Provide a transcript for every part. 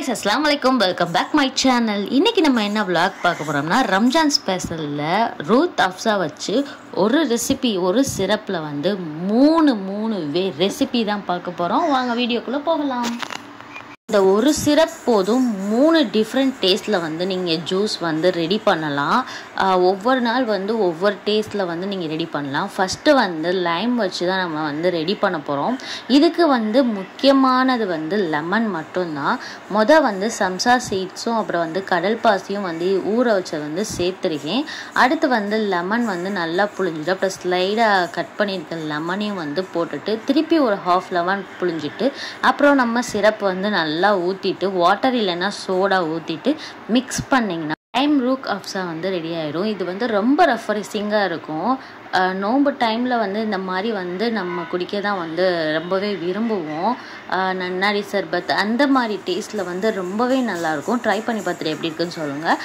guys அஸ்லாம் வலைக்கம் welcome back my channel இன்னைக்கு நம்ம என்ன vlog பார்க்க போகிறோம்னா ரம்ஜான் ஸ்பெஷலில் ரூத் அப்சா வச்சு ஒரு ரெசிபி ஒரு சிரப்பில் வந்து மூணு மூணு வே ரெசிபி தான் பார்க்க போகிறோம் வாங்க வீடியோக்குள்ளே போகலாம் இந்த ஒரு சிரப் போதும் மூணு டிஃப்ரெண்ட் டேஸ்ட்டில் வந்து நீங்கள் ஜூஸ் வந்து ரெடி பண்ணலாம் ஆஹ் ஒவ்வொரு நாள் வந்து ஒவ்வொரு டேஸ்ட்டில் வந்து நீங்கள் ரெடி பண்ணலாம் ஃபஸ்ட்டு வந்து லைம் வச்சு தான் நம்ம வந்து ரெடி பண்ண போகிறோம் இதுக்கு வந்து முக்கியமானது வந்து லெமன் மட்டும்தான் மொதல் வந்து சம்சா சீட்ஸும் அப்புறம் வந்து கடல் பாசியும் வந்து ஊற வச்சது வந்து சேர்த்துருக்கேன் அடுத்து வந்து லெமன் வந்து நல்லா புழிஞ்சிட்டு அப்புறம் ஸ்லைடாக கட் பண்ணியிருக்க லெமனையும் வந்து போட்டுட்டு திருப்பி ஒரு ஹாஃப் லெமன் புழிஞ்சிட்டு அப்புறம் நம்ம சிரப் வந்து நல்லா ஊற்றிட்டு வாட்டர் இல்லைன்னா சோடா ஊற்றிட்டு மிக்ஸ் பண்ணிங்கன்னா டைம் ரூக் அப்ஸா வந்து ரெடி ஆயிடும் இது வந்து ரொம்ப ரெஃப்ரெஷிங்காக இருக்கும் அஹ் நோன்பு டைமில் வந்து இந்த மாதிரி வந்து நம்ம குடிக்க தான் வந்து ரொம்பவே விரும்புவோம் அஹ் நன்னாரி சர்பத் அந்த மாதிரி டேஸ்ட்டில் வந்து ரொம்பவே நல்லாயிருக்கும் ட்ரை பண்ணி பார்த்துட்டு எப்படி இருக்குன்னு சொல்லுங்கள்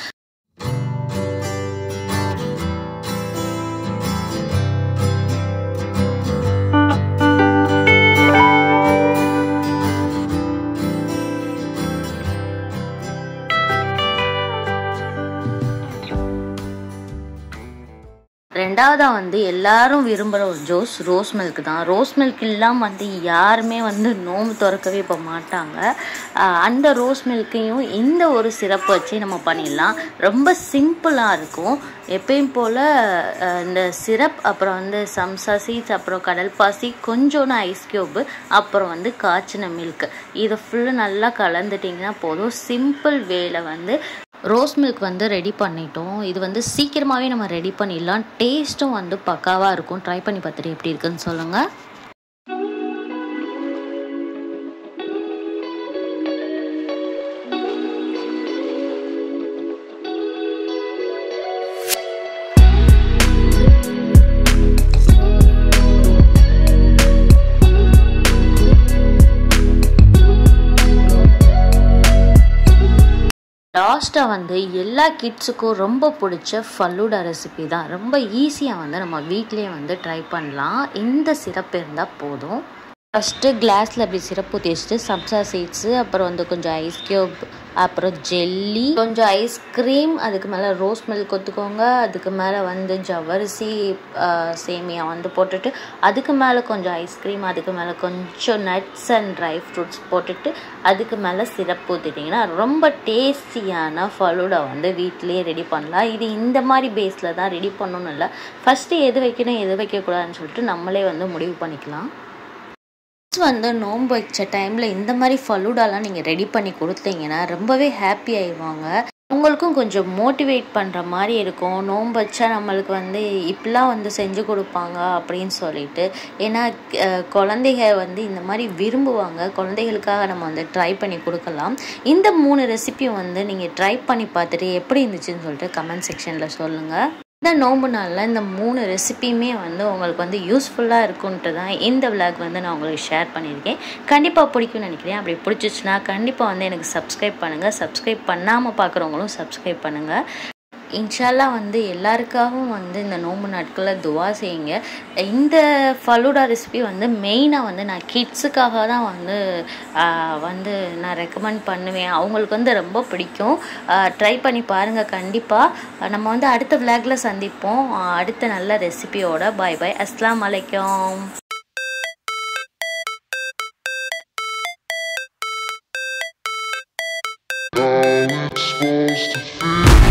ரெண்டாவதாக வந்து எல்லாரும் விரும்புகிற ஒரு ஜூஸ் ரோஸ் மில்க் தான் ரோஸ் மில்க் இல்லாமல் வந்து யாருமே வந்து நோம்பு திறக்கவே இப்போ மாட்டாங்க ஆஹ் அந்த ரோஸ் மில்க்கையும் இந்த ஒரு சிறப்பு வச்சு நம்ம பண்ணிடலாம் ரொம்ப சிம்பிளாக இருக்கும் எப்பயும் போல் இந்த சிரப் அப்புறம் வந்து சம்சா சீட்ஸ் அப்புறம் கடல் பாசி கொஞ்சோண்டு ஐஸ் க்யூப்பு அப்புறம் வந்து காய்ச்சின மில்க் இதை ஃபுல்லு நல்லா கலந்துட்டிங்கன்னா போதும் சிம்பிள் வேல வந்து ரோஸ் மில்க் வந்து ரெடி பண்ணிட்டோம் இது வந்து சீக்கிரமாகவே நம்ம ரெடி பண்ணிடலாம் டேஸ்ட்டும் வந்து பக்காவாக இருக்கும் ட்ரை பண்ணி பார்த்துட்டு எப்படி இருக்குன்னு சொல்லுங்கள் லாஸ்ட்டாக வந்து எல்லா கிட்ஸுக்கும் ரொம்ப பிடிச்ச ஃபல்லூடா ரெசிபி தான் ரொம்ப ஈஸியாக வந்து நம்ம வீட்லேயே வந்து ட்ரை பண்ணலாம் இந்த சிரப் இருந்தால் போதும் ஃபஸ்ட்டு கிளாஸில் அப்படி சிரப்பு ஊற்றி சப்ஸா சீட்ஸு அப்புறம் வந்து கொஞ்சம் ஐஸ் க்யூப் அப்புறம் ஜெல்லி கொஞ்சம் ஐஸ்கிரீம் அதுக்கு மேலே ரோஸ் மில்க் ஒத்துக்கோங்க அதுக்கு மேலே வந்து ஜவ்வரிசி ஆஹ், சேமியா வந்து போட்டுட்டு அதுக்கு மேலே கொஞ்சம் ஐஸ்கிரீம் அதுக்கு மேலே கொஞ்சம் நட்ஸ் அண்ட் ட்ரை ஃப்ரூட்ஸ் போட்டுட்டு அதுக்கு மேலே சிரப் ஊற்றிட்டிங்கன்னா ரொம்ப டேஸ்டியான ஃபலூடா வந்து வீட்டிலேயே ரெடி பண்ணலாம் இது இந்த மாதிரி பேஸில் தான் ரெடி பண்ணணும்னு இல்லை ஃபஸ்ட்டு எது வைக்கணும் எது வைக்கக்கூடாதுன்னு சொல்லிட்டு நம்மளே வந்து முடிவு பண்ணிக்கலாம் கிட்ஸ் வந்து நோன்பு வச்ச டைமில் இந்த மாதிரி ஃபலூடாலாம் நீங்கள் ரெடி பண்ணி கொடுத்தீங்கன்னா ரொம்பவே ஹாப்பி ஆயிடுவாங்க உங்களுக்கும் கொஞ்சம் மோட்டிவேட் பண்ணுற மாதிரி இருக்கும் நோன்பு வச்சா நம்மளுக்கு வந்து இப்படிலாம் வந்து செஞ்சு கொடுப்பாங்க அப்படின்னு சொல்லிட்டு ஏன்னா அஹ், குழந்தைங்க வந்து இந்த மாதிரி விரும்புவாங்க குழந்தைகளுக்காக நம்ம வந்து ட்ரை பண்ணி கொடுக்கலாம் இந்த மூணு ரெசிபியும் வந்து நீங்கள் ட்ரை பண்ணி பார்த்துட்டு எப்படி இருந்துச்சுன்னு சொல்லிட்டு கமெண்ட் செக்ஷனில் சொல்லுங்கள் இந்த நோம்பு நாளில் இந்த மூணு ரெசிபியுமே வந்து உங்களுக்கு வந்து யூஸ்ஃபுல்லாக இருக்குன்ட்டு தான் இந்த விளாக் வந்து நான் உங்களுக்கு ஷேர் பண்ணியிருக்கேன் கண்டிப்பாக பிடிக்கும்னு நினைக்கிறேன் அப்படி பிடிச்சிச்சுன்னா கண்டிப்பாக வந்து எனக்கு சப்ஸ்கிரைப் பண்ணுங்கள் சப்ஸ்கிரைப் பண்ணாமல் பார்க்குறவங்களும் சப்ஸ்கிரைப் பண்ணுங்கள் இன்ஷால்லா வந்து எல்லாருக்காகவும் வந்து இந்த நோம்பு நாட்களில் துவா செய்யுங்க இந்த ஃபலூடா ரெசிபி வந்து மெயினாக வந்து நான் கிட்ஸுக்காக தான் வந்து ஆஹ், வந்து நான் ரெக்கமெண்ட் பண்ணுவேன் அவங்களுக்கு வந்து ரொம்ப பிடிக்கும் ட்ரை பண்ணி பாருங்கள் கண்டிப்பாக நம்ம வந்து அடுத்த விளாக்ல சந்திப்போம் ஆஹ், அடுத்த நல்ல ரெசிபியோட பாய் பாய் அஸ்லாம் வலைக்கம் How it's supposed to feel